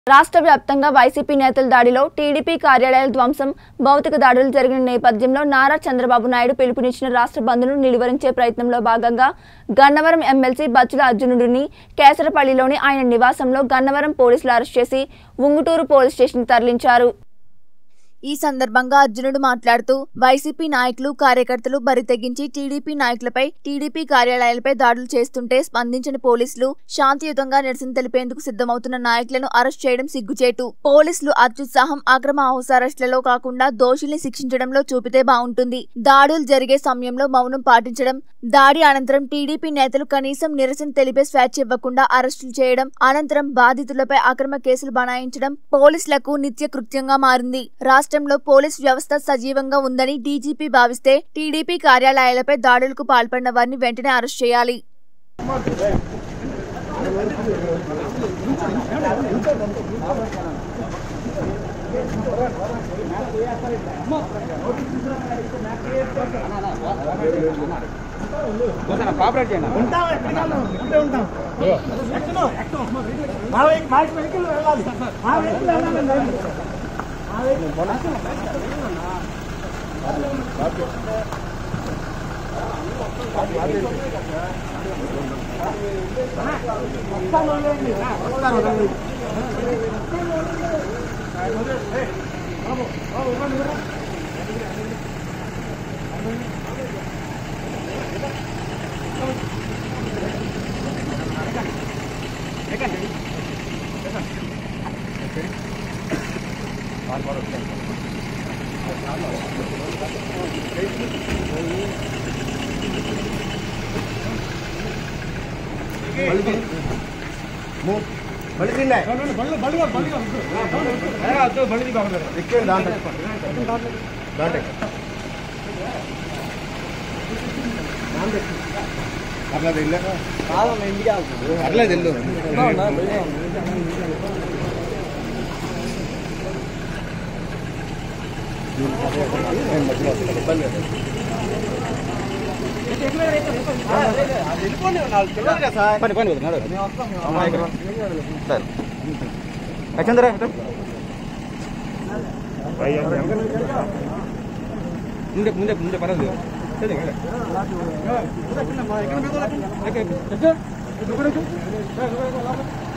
రాష్ట్ర వ్యాప్తంగా వైసీపీ నేతల దాడిలో టీడీపీ కార్యాలయాల ధ్వంసం భౌతిక దాడులు జరిగిన నేపథ్యంలో నారా చంద్రబాబు నాయుడు పిలుపునిచ్చిన రాష్ట్ర బంద్ను నిలువరించే ప్రయత్నంలో భాగంగా గన్నవరం ఎమ్మెల్సీ బచ్చుల అర్జునుడిని కేసరపల్లిలోని ఆయన నివాసంలో గన్నవరం పోలీసులు అరెస్ట్ చేసి ఉంగుటూరు పోలీస్ స్టేషన్ తరలించారు ఈ సందర్భంగా అర్జునుడు మాట్లాడుతూ వైసీపీ నాయకులు కార్యకర్తలు బరి తెగించి టీడీపీ నాయకులపై టీడీపీ కార్యాలయాలపై దాడులు చేస్తుంటే స్పందించని పోలీసులు శాంతియుతంగా నిరసన తెలిపేందుకు సిద్ధమవుతున్న నాయకులను అరెస్ట్ చేయడం సిగ్గుచేటు పోలీసులు అత్యుత్సాహం అక్రమ హౌస్ అరెస్టులలో కాకుండా దోషుల్ని శిక్షించడంలో చూపితే బాగుంటుంది దాడులు జరిగే సమయంలో మౌనం పాటించడం దాడి అనంతరం టీడీపీ నేతలు కనీసం నిరసన తెలిపే స్వేచ్ఛ ఇవ్వకుండా అరెస్టులు చేయడం అనంతరం బాధితులపై అక్రమ కేసులు బనాయించడం పోలీసులకు నిత్య కృత్యంగా మారింది రాష్ట్రంలో పోలీస్ వ్యవస్థ సజీవంగా ఉందని డీజీపీ భావిస్తే టీడీపీ కార్యాలయాలపై దాడులకు పాల్పడిన వారిని వెంటనే అరెస్ట్ చేయాలి కోఆపరేట్ చేయండి ఉంటాం ఎక్కడికన్నా ఉంటే ఉంటాం ఎక్కను మా వెహికల్ మా వెహికల్ వెళ్ళాలి మా వెహికల్ వెళ్ళాలండి మా వెహికల్ బలి తిన్నా బళ్ళు బళ్ళు బళ్ళు బలి ఎక్కండి దాంట్లో దాంట్లో అట్లా తెల్ల అట్లా తెల్లు పని పని సార్ చంద్ర ముందే ముందే ముందే పర్లేదు సరే ఎక్కడ